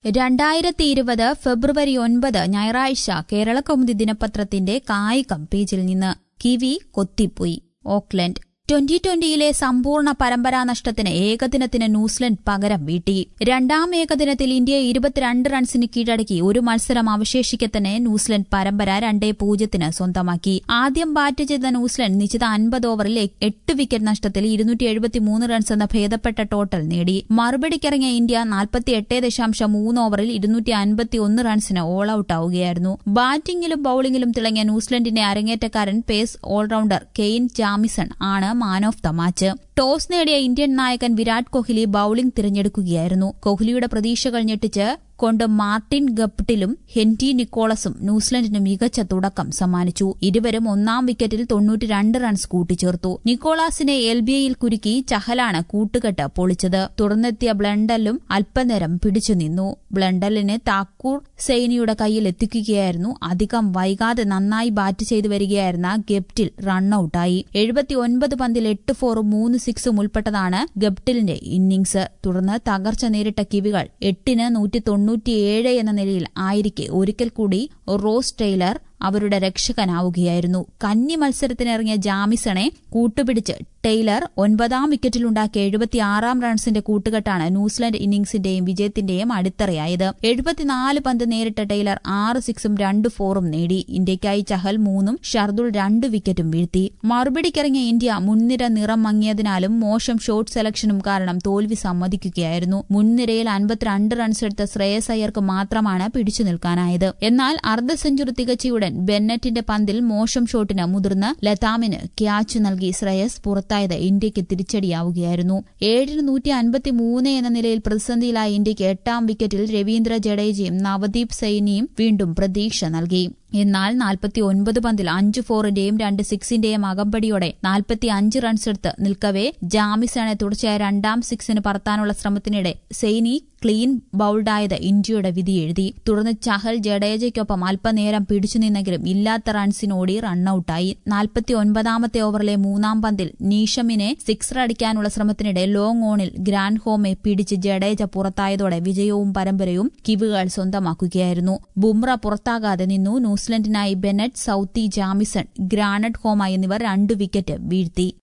രണ്ടായിരത്തി ഇരുപത് ഫെബ്രുവരി ഒൻപത് ഞായറാഴ്ച കേരളകൗമുദി ദിനപത്രത്തിന്റെ കായികം പേജിൽ നിന്ന് കിവി കൊത്തിപ്പോയി ഓക്ലൻഡ് ട്വന്റി ട്വന്റിയിലെ സമ്പൂർണ്ണ പരമ്പരാ നഷ്ടത്തിന് ഏകദിനത്തിന് ന്യൂസിലൻഡ് പകരം വീട്ടി രണ്ടാം ഏകദിനത്തിൽ ഇന്ത്യയെ ഇരുപത്തിരണ്ട് റൺസിന് കീഴടക്കി ഒരു മത്സരം അവശേഷിക്കെ തന്നെ ന്യൂസിലൻഡ് പരമ്പര രണ്ടേ പൂജ്യത്തിന് സ്വന്തമാക്കി ആദ്യം ബാറ്റ് ചെയ്ത ന്യൂസിലൻഡ് നിശ്ചിത അൻപത് ഓവറിൽ എട്ട് വിക്കറ്റ് നഷ്ടത്തിൽ ഇരുന്നൂറ്റി എഴുപത്തിമൂന്ന് റൺസ് എന്ന ഭേദപ്പെട്ട ടോട്ടൽ നേടി മറുപടിക്കിറങ്ങിയ ഇന്ത്യ നാൽപ്പത്തിയെട്ട് ദശാംശം മൂന്ന് ഓവറിൽ ഇരുന്നൂറ്റി അൻപത്തി ഒന്ന് റൺസിന് ഓൾ ഔട്ട് ആവുകയായിരുന്നു ബാറ്റിംഗിലും ബൌളിംഗിലും തിളങ്ങിയ ന്യൂസിലൻഡിന്റെ അരങ്ങേറ്റക്കാരൻ പേസ് ഓൾറൌണ്ടർ കെയ്ൻ ജാമിസൺ ആണ് man of the match toss നേടിയ ഇന്ത്യൻ നായകൻ വിരാട് കോഹ്ലി ബൌളിംഗ് തിരഞ്ഞെടുക്കുകയായിരുന്നു കോഹ്ലിയുടെ പ്രതീക്ഷകൾ ഞെട്ടിച്ച് കൊണ്ട് മാർട്ടിൻ ഗപ്റ്റിലും ഹെൻറ്റി നിക്കോളസും ന്യൂസിലൻഡിന് മികച്ച തുടക്കം സമ്മാനിച്ചു ഇരുവരും ഒന്നാം വിക്കറ്റിൽ തൊണ്ണൂറ്റിരണ്ട് റൺസ് കൂട്ടിച്ചേർത്തു നിക്കോളാസിനെ എൽ ബി ഐയിൽ കുരുക്കി ചഹലാണ് കൂട്ടുകെട്ട് പൊളിച്ചത് തുടർന്നെത്തിയ ബ്ലണ്ടലും അല്പനേരം പിടിച്ചുനിന്നു ബ്ലണ്ടലിനെ താക്കൂർ സെയ്നിയുടെ കയ്യിൽ എത്തിക്കുകയായിരുന്നു അധികം വൈകാതെ നന്നായി ബാറ്റ് ചെയ്തു വരികയായിരുന്ന ഗപ്റ്റിൽ റണ്ണൌട്ടായി എഴുപത്തിയൊൻപത് പന്തിൽ എട്ട് ഫോറും മൂന്ന് സിക്സും ഉൾപ്പെട്ടതാണ് ഗപ്റ്റിലിന്റെ ഇന്നിംഗ്സ് തുടർന്ന് തകർച്ച നേരിട്ട കിവികൾ എട്ടിന് നൂറ്റി തൊണ്ണൂറ്റിയേഴ് എന്ന നിലയിൽ ആയിരിക്കെ ഒരിക്കൽ കൂടി റോസ് ടൈലർ അവരുടെ രക്ഷകനാവുകയായിരുന്നു കന്നി മത്സരത്തിനിറങ്ങിയ ജാമിസണെ കൂട്ടുപിടിച്ച് ടെയ്ലർ ഒൻപതാം വിക്കറ്റിലുണ്ടാക്കിയ എഴുപത്തിയാറാം റൺസിന്റെ കൂട്ടുകെട്ടാണ് ന്യൂസിലൻഡ് ഇന്നിംഗ്സിന്റെയും വിജയത്തിന്റെയും അടിത്തറയായത് എഴുപത്തിനാല് പന്ത് നേരിട്ട ടെയ്ലർ ആറ് സിക്സും രണ്ട് ഫോറും നേടി ഇന്ത്യയ്ക്കായി ചഹൽ മൂന്നും ഷർദുൾ രണ്ട് വിക്കറ്റും വീഴ്ത്തി മറുപടിക്കിറങ്ങിയ ഇന്ത്യ മുൻനിര നിറം മങ്ങിയതിനാലും മോശം ഷോട്ട് സെലക്ഷനും കാരണം തോൽവി സമ്മതിക്കുകയായിരുന്നു മുൻനിരയിൽ അൻപത്തിരണ്ട് റൺസ് എടുത്ത ശ്രേയസ് അയ്യർക്ക് മാത്രമാണ് പിടിച്ചു നിൽക്കാനായത് എന്നാൽ അർദ്ധ സെഞ്ചുറി തികച്ചയുടൻ ബെന്നറ്റിന്റെ പന്തിൽ മോശം ഷോട്ടിന് മുതിർന്ന ലതാമിന് ക്യാച്ച് നൽകി ശ്രേയസ് പുറത്തായത് ഇന്ത്യയ്ക്ക് തിരിച്ചടിയാവുകയായിരുന്നു ഏഴിന് നൂറ്റി അൻപത്തിമൂന്ന് എന്ന നിലയിൽ പ്രതിസന്ധിയിലായ ഇന്ത്യയ്ക്ക് എട്ടാം വിക്കറ്റിൽ രവീന്ദ്ര ജഡേജയും നവദീപ് സൈനിയും വീണ്ടും പ്രതീക്ഷ നൽകി എന്നാൽ നാൽപ്പത്തി ഒൻപത് പന്തിൽ അഞ്ച് ഫോറിന്റെയും രണ്ട് സിക്സിന്റെയും അകമ്പടിയോടെ നാൽപ്പത്തി അഞ്ച് റൺസ് എടുത്ത് നിൽക്കവേ ജാമിസണെ തുടർച്ചയായ രണ്ടാം സിക്സിന് പറത്താനുള്ള ശ്രമത്തിനിടെ സെയ്നി ക്ലീൻ ബൌൾഡായത് ഇന്ത്യയുടെ വിധി എഴുതി തുടർന്ന് ചഹൽ ജഡേജയ്ക്കൊപ്പം അല്പനേരം പിടിച്ചുനിന്നെങ്കിലും ഇല്ലാത്ത റൺസിനോടി റണ്ണൌട്ടായി നാൽപ്പത്തി ഒൻപതാമത്തെ ഓവറിലെ മൂന്നാം പന്തിൽ നീഷമിനെ സിക്സർ അടിക്കാനുള്ള ശ്രമത്തിനിടെ ലോങ് ഓണിൽ ഗ്രാൻഡ് ഹോമെ പിടിച്ച് ജഡേജ പുറത്തായതോടെ വിജയവും പരമ്പരയും കിവുകൾ സ്വന്തമാക്കുകയായിരുന്നു ബുംറ പുറത്താകാതെ നിന്നു ന്യൂസിലൻഡിനായി ബെനറ്റ് സൌത്തി ജാമിസൺ ഗ്രാനഡ് ഹോമ എന്നിവർ രണ്ട് വിക്കറ്റ് വീഴ്ത്തി